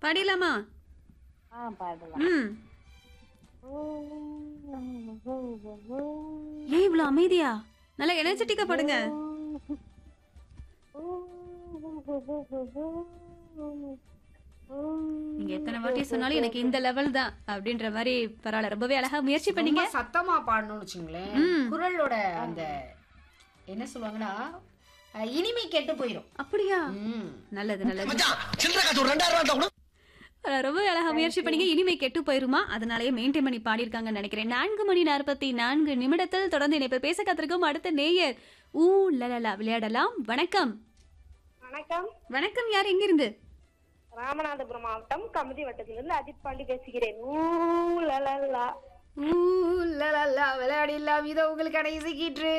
பாடிடலாமா ஆ பாடலாம் ம் ஏன் இவ்வளவு அமைதியா நல்லா எனர்ஜெட்டிக்கா பாடுங்க நீங்க எத்தனை வாட்டி சொன்னாலும் எனக்கு இந்த லெவல் தான் அப்படின்ற மாதிரி பரவாயில்ல ரொம்பவே அழகா முயற்சி பண்ணீங்க ரொம்ப சத்தமா பாடணும்னு வச்சுங்களேன் ம். குரலோட அந்த என்ன சொல்லுவாங்கன்னா அஹ், இனிமை கெட்டு போயிடும் அப்படியா ம். நல்லது நல்லது சில்லற காசு ஒரு ரெண்டாயிரம் ரூபா கூட அஹ் ரொம்ப அழகா முயற்சி பண்ணீங்க இனிமை கெட்டு போயிருமா அதனாலயே மெயின்டைன் பண்ணி பாடியிருக்காங்கன்னு நினைக்கிறேன் நான்கு மணி நாற்பத்தி நான்கு நிமிடத்தில் தொடர்ந்து இணைப்பு பேச கத்திருக்கும் அடுத்த நேயர் ஊ லலலா விளையாடலாம் வணக்கம் வணக்கம் வணக்கம் யார் எங்கிருந்து ராமநாதபுரம் மாவட்டம் கமுதி வட்டத்திலிருந்து அஜித் பாண்டி பேசுகிறேன் ஊ லலலா ஊ, லலலா, விளையாடிடலாம் இதோ உங்களுக்கான இசைக்கீற்று